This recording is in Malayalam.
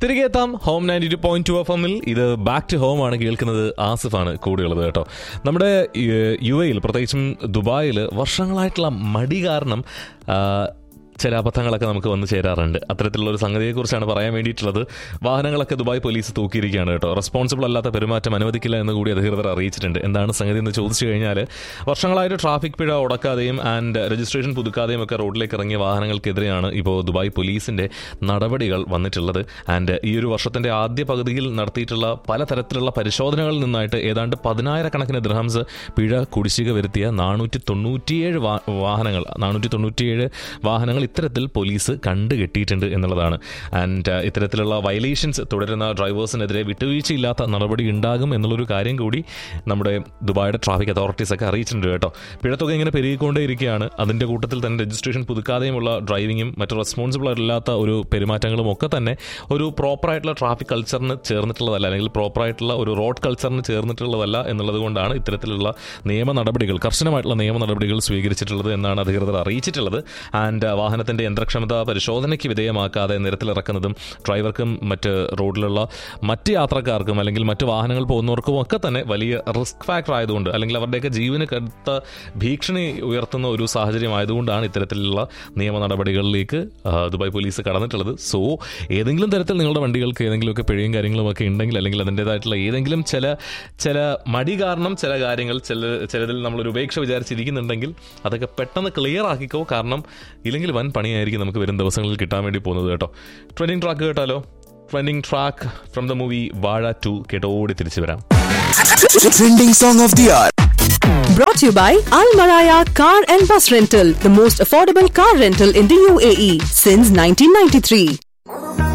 തിരികെ എത്താം home ninety two point two F എമ്മിൽ ഇത് ബാക്ക് ടു ഹോം ആണ് കേൾക്കുന്നത് ആസിഫാണ് കൂടെയുള്ളത് കേട്ടോ നമ്മുടെ യു എയിൽ പ്രത്യേകിച്ചും ദുബായിൽ വർഷങ്ങളായിട്ടുള്ള മടി കാരണം ആ, ചില അബദ്ധങ്ങളൊക്കെ നമുക്ക് വന്നു ചേരാറുണ്ട് അത്തരത്തിലുള്ള ഒരു സംഗതിയെക്കുറിച്ചാണ് പറയാൻ വേണ്ടിയിട്ടുള്ളത് വാഹനങ്ങളൊക്കെ ദുബായ് പോലീസ് തൂക്കിയിരിക്കുകയാണ് കേട്ടോ റെസ്പോൺസിബിൾ അല്ലാത്ത പെരുമാറ്റം അനുവദിക്കില്ല എന്ന് കൂടി അധികൃതർ അറിയിച്ചിട്ടുണ്ട് എന്താണ് സംഗതി എന്ന് ചോദിച്ചു കഴിഞ്ഞാൽ വർഷങ്ങളായിട്ട് ട്രാഫിക് പിഴ ഉടക്കാതെയും ആൻഡ് രജിസ്ട്രേഷൻ പുതുക്കാതെയും ഒക്കെ റോഡിലേക്ക് ഇറങ്ങിയ വാഹനങ്ങൾക്കെതിരെയാണ് ഇപ്പോൾ ദുബായ് പോലീസിന്റെ നടപടികൾ വന്നിട്ടുള്ളത് ആൻഡ് ഈ ഒരു വർഷത്തിന്റെ ആദ്യ പകുതിയിൽ നടത്തിയിട്ടുള്ള പലതരത്തിലുള്ള പരിശോധനകളിൽ നിന്നായിട്ട് ഏതാണ്ട് പതിനായിരക്കണക്കിന് ദ്രഹംസ് പിഴ കുടിശ്ശിക വരുത്തിയ നാനൂറ്റി തൊണ്ണൂറ്റിയേഴ് വാ- വാഹനങ്ങൾ നാനൂറ്റി തൊണ്ണൂറ്റിയേഴ് വാഹനങ്ങൾ ഇത്തരത്തിൽ പോലീസ് കണ്ടുകെട്ടിയിട്ടുണ്ട് എന്നുള്ളതാണ് ആൻഡ് ഇത്തരത്തിലുള്ള വയലേഷൻസ് തുടരുന്ന ഡ്രൈവേഴ്സിനെതിരെ വിട്ടുവീഴ്ചയില്ലാത്ത നടപടി ഉണ്ടാകും എന്നുള്ളൊരു കാര്യം കൂടി നമ്മുടെ ദുബായുടെ ട്രാഫിക് അതോറിറ്റീസ് ഒക്കെ അറിയിച്ചിട്ടുണ്ട് കേട്ടോ പിഴത്തുക ഇങ്ങനെ പെരുകിക്കൊണ്ടേയിരിക്കുകയാണ് അതിന്റെ കൂട്ടത്തിൽ തന്നെ രജിസ്ട്രേഷൻ പുതുക്കാതെയുമുള്ള ഡ്രൈവിങ്ങും മറ്റു റെസ്പോൺസിബിൾ അല്ലാത്ത ഒരു പെരുമാറ്റങ്ങളും ഒക്കെ തന്നെ ഒരു പ്രോപ്പറായിട്ടുള്ള ട്രാഫിക് കൾച്ചറിന് ചേർന്നിട്ടുള്ളതല്ല അല്ലെങ്കിൽ പ്രോപ്പറായിട്ടുള്ള ഒരു റോഡ് കൾച്ചറിന് ചേർന്നിട്ടുള്ളതല്ല എന്നുള്ളത് കൊണ്ടാണ് ഇത്തരത്തിലുള്ള നിയമ നടപടികൾ കർശനമായിട്ടുള്ള നിയമ നടപടികൾ സ്വീകരിച്ചിട്ടുള്ളത് എന്നാണ് അധികൃതർ അറിയിച്ചിട്ടുള്ളത് ആൻഡ് വാഹനത്തിന്റെ യന്ത്രക്ഷമത പരിശോധനയ്ക്ക് വിധേയമാക്കാതെ നിരത്തിലിറക്കുന്നതും ഡ്രൈവർക്കും മറ്റ് റോഡിലുള്ള മറ്റ് യാത്രക്കാർക്കും അല്ലെങ്കിൽ മറ്റ് വാഹനങ്ങൾ പോകുന്നവർക്കും ഒക്കെ തന്നെ വലിയ റിസ്ക് ഫാക്ടർ ആയതുകൊണ്ട് അല്ലെങ്കിൽ അവരുടെയൊക്കെ ജീവന് കടുത്ത ഭീഷണി ഉയർത്തുന്ന ഒരു സാഹചര്യം ആയതുകൊണ്ടാണ് ഇത്തരത്തിലുള്ള നിയമ നടപടികളിലേക്ക് ആ, ദുബായ് പോലീസ് കടന്നിട്ടുള്ളത് സോ ഏതെങ്കിലും തരത്തിൽ നിങ്ങളുടെ വണ്ടികൾക്ക് ഏതെങ്കിലുമൊക്കെ പിഴയും കാര്യങ്ങളും ഒക്കെ ഉണ്ടെങ്കിൽ അല്ലെങ്കിൽ അതിൻ്റെതായിട്ടുള്ള ഏതെങ്കിലും ചില ചില മടി കാരണം ചില കാര്യങ്ങൾ ചില ചിലതിൽ നമ്മളൊരു ഉപേക്ഷ വിചാരിച്ചിരിക്കുന്നുണ്ടെങ്കിൽ അതൊക്കെ പെട്ടെന്ന് ക്ലിയർ ആക്കിക്കോ കാരണം ഇല്ലെങ്കിൽ വൻ പണിയായിരിക്കും നമുക്ക് വരും ദിവസങ്ങളിൽ കിട്ടാൻ വേണ്ടി പോകുന്നത് കേട്ടോ ട്രെൻഡിങ് ട്രാക്ക് കേട്ടാലോ trending track from the movie Vaazha two കേട്ടോടി തിരിച്ചു വരാം Trending song of the hour. Brought to you by Al Maraya Car and Bus Rental, the most affordable car rental in the UAE since 1993.